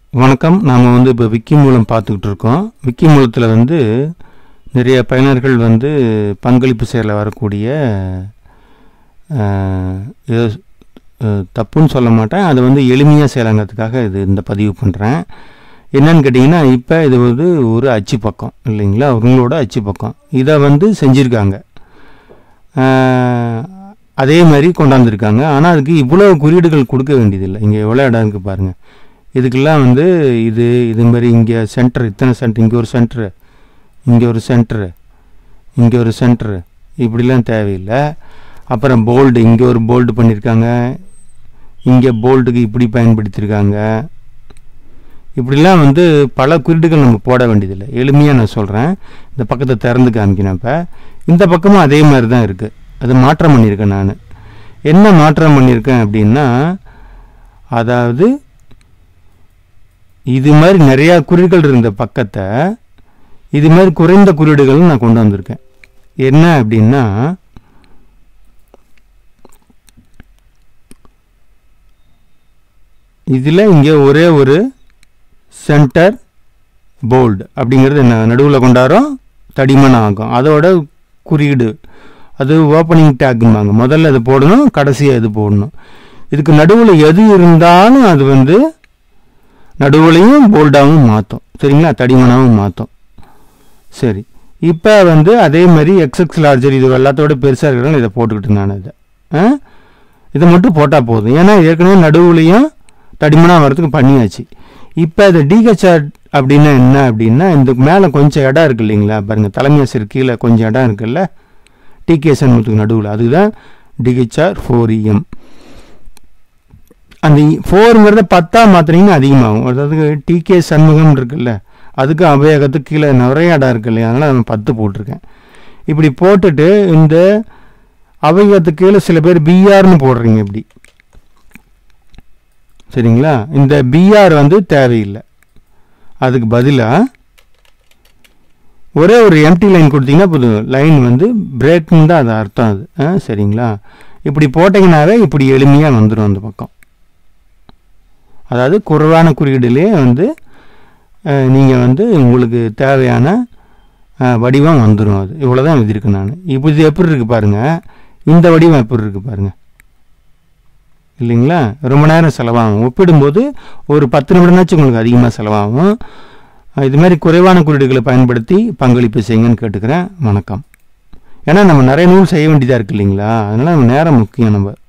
வணக்கம் நாம் வந்து இப்போ விக்கி மூலம் பார்த்துக்கிட்டு இருக்கோம் விக்கி மூலத்தில் வந்து நிறைய பயனர்கள் வந்து பங்களிப்பு செயலில் வரக்கூடிய அஹ், ஏதோ அஹ், தப்புன்னு சொல்ல மாட்டேன் அதை வந்து எளிமையாக செய்யலாங்கிறதுக்காக இது இந்த பதிவு பண்ணுறேன் என்னன்னு கேட்டிங்கன்னா இப்போ இது வந்து ஒரு அச்சு பக்கம் இல்லைங்களா அவங்களோட அச்சு பக்கம் இதை வந்து செஞ்சுருக்காங்க அஹ், அதே மாதிரி கொண்டாந்துருக்காங்க ஆனால் அதுக்கு இவ்வளோ குறியீடுகள் கொடுக்க வேண்டியதில்லை இங்கே எவ்வளோ இடம் இருக்குது பாருங்கள் இதுக்கெல்லாம் வந்து இது இது மாதிரி இங்கே சென்டர் இத்தனை சென்டர் இங்கே ஒரு சென்டரு இங்கே ஒரு சென்டரு இங்கே ஒரு சென்டரு இப்படிலாம் தேவையில்லை அப்புறம் போல்டு இங்கே ஒரு போல்டு பண்ணியிருக்காங்க இங்கே போல்டுக்கு இப்படி பயன்படுத்தியிருக்காங்க இப்படிலாம் வந்து பல குறியீடுகள் நம்ம போட வேண்டியதில்லை எளிமையாக நான் சொல்கிறேன் இந்த பக்கத்தை திறந்து காமிக்கிறேன் இப்போ இந்த பக்கமும் அதே மாதிரி தான் இருக்குது அது மாற்றம் பண்ணியிருக்கேன் நான் என்ன மாற்றம் பண்ணியிருக்கேன் அப்படின்னா அதாவது இது மாதிரி நிறையா குறியீடுகள் இருந்த பக்கத்தை இது மாதிரி குறைந்த குறியீடுகள் நான் கொண்டு வந்திருக்கேன் என்ன அப்படின்னா இதில் இங்கே ஒரே ஒரு சென்டர் போல்டு அப்படிங்கிறது என்ன நடுவில் கொண்டாடுறோம் தடிமன் ஆகும் அதோட குறியீடு அது ஓப்பனிங் டேக்கும்பாங்க முதல்ல அது போடணும் கடைசியாக இது போடணும் இதுக்கு நடுவில் எது இருந்தாலும் அது வந்து நடுவுலையும் போல்டாகவும் மாற்றும் சரிங்களா தடிமனாகவும் மாற்றும் சரி இப்போ வந்து அதே மாதிரி எக்ஸ்எக்ஸ் லார்ஜர் இது எல்லாத்தோட பெருசாக இருக்கிறனால இதை போட்டுக்கிட்டு நான் இதை ஆ? இதை மட்டும் போட்டால் போதும் ஏன்னா ஏற்கனவே நடுவுலையும் தடிமனாக வரதுக்கு பண்ணியாச்சு இப்போ இது டிஹெச்ஆர் அப்படின்னா என்ன அப்படின்னா இந்த மேலே கொஞ்சம் இடம் இருக்கு இல்லைங்களா பாருங்கள் தலைமை ஆசிரியர் கீழே கொஞ்சம் இடம் இருக்குல்ல டிகே சண்முகத்துக்கு நடுவில் அதுதான் டிஹெச்ஆர் ஃபோர் இஎம் அந்த ஃபோருங்கிறத பத்தா மாத்திரீங்கன்னா அதிகமாகும் அதாவது டிகே சண்முகம் இருக்குல்ல அதுக்கு அபயோகத்துக்கு கீழே நிறைய இடம் இருக்கு இல்லையா அதனால் நான் பத்து போட்டிருக்கேன் இப்படி போட்டுட்டு இந்த அபயோகத்துக்கு கீழே சில பேர் பிஆர்னு போடுறீங்க இப்படி சரிங்களா இந்த பிஆர் வந்து தேவையில்லை அதுக்கு பதிலாக ஒரே ஒரு எம்டி லைன் கொடுத்தீங்கன்னா போதும் லைன் வந்து பிரேக்குன்னு தான் அது அர்த்தம் அது ஆ, சரிங்களா இப்படி போட்டிங்கனாவே இப்படி எளிமையாக வந்துடும் அந்த பக்கம் அதாவது குறைவான குறியீடுலேயே வந்து நீங்கள் வந்து உங்களுக்கு தேவையான அஹ், வடிவம் வந்துடும் அது இவ்வளோ தான் எழுதியிருக்கேன் நான் இப்போ இது எப்படி இருக்குது பாருங்கள் இந்த வடிவம் எப்படி இருக்குது பாருங்கள் இல்லைங்களா ரொம்ப நேரம் செலவாகும் ஒப்பிடும்போது ஒரு பத்து நிமிடம்னாச்சும் உங்களுக்கு அதிகமாக செலவாகும் அஹ், இது மாதிரி குறைவான குறியீடுகளை பயன்படுத்தி பங்களிப்பு செய்யுங்கன்னு கேட்டுக்கிறேன் வணக்கம் ஏன்னா நம்ம நிறைய நூல் செய்ய வேண்டியதாக இருக்குது இல்லைங்களா அதனால் நம்ம நேரம் முக்கியம் நம்ம